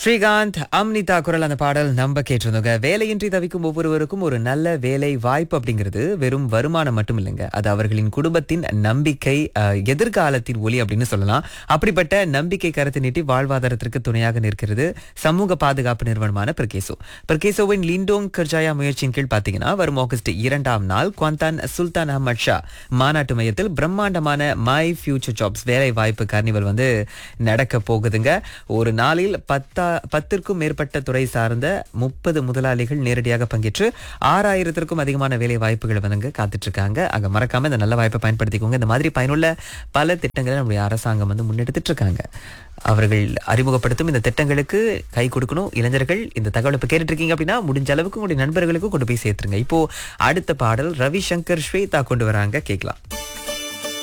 ஸ்ரீகாந்த் அம்னிதா குரல் அந்த பாடல் நம்ம கேட்டிருந்தோங்க வேலையின்றி தவிக்கும் ஒவ்வொருவருக்கும் ஒரு நல்ல வேலை வாய்ப்பு அப்படிங்கிறது வெறும் வருமானம் மட்டும் இல்லைங்க அது அவர்களின் குடும்பத்தின் நம்பிக்கை அஹ், எதிர்காலத்தின் ஒளி அப்படின்னு சொல்லலாம் அப்படிப்பட்ட நம்பிக்கை கருத்து நீட்டி வாழ்வாதாரத்திற்கு துணையாக நிற்கிறது சமூக பாதுகாப்பு நிறுவனமான பிரகேசோ பிரகேசோவின் லிண்டோங் கர்ஜாயா முயற்சியின் கீழ் பார்த்தீங்கன்னா வரும் ஆகஸ்ட் இரண்டாம் நாள் குவாந்தான் சுல்தான் அஹமத் ஷா மாநாட்டு மையத்தில் பிரம்மாண்டமான மை ஃபியூச்சர் ஜாப்ஸ் வேலை வாய்ப்பு கார்னிவல் வந்து நடக்க போகுதுங்க ஒரு நாளில் பத்தா பத்திற்கும் மேற்பட்ட துறை சார்ந்த முப்பது முதலாளிகள் நேரடியாக பங்கேற்று ஆறாயிரத்திற்கும் அதிகமான வேலை வாய்ப்புகள் வந்து காத்துட்டு இருக்காங்க அங்க மறக்காம இந்த நல்ல வாய்ப்பை பயன்படுத்திக்கோங்க இந்த மாதிரி பயனுள்ள பல திட்டங்களை நம்முடைய அரசாங்கம் வந்து முன்னெடுத்துட்டு இருக்காங்க அவர்கள் அறிமுகப்படுத்தும் இந்த திட்டங்களுக்கு கை கொடுக்கணும் இளைஞர்கள் இந்த தகவலை இப்போ கேட்டுட்டு இருக்கீங்க அப்படின்னா முடிஞ்ச அளவுக்கு உங்களுடைய நண்பர்களுக்கும் கொண்டு போய் சேர்த்துருங்க இப்போ அடுத்த பாடல் ரவிசங்கர் ஸ்வேதா கொண்டு வராங்க கேட்கலாம்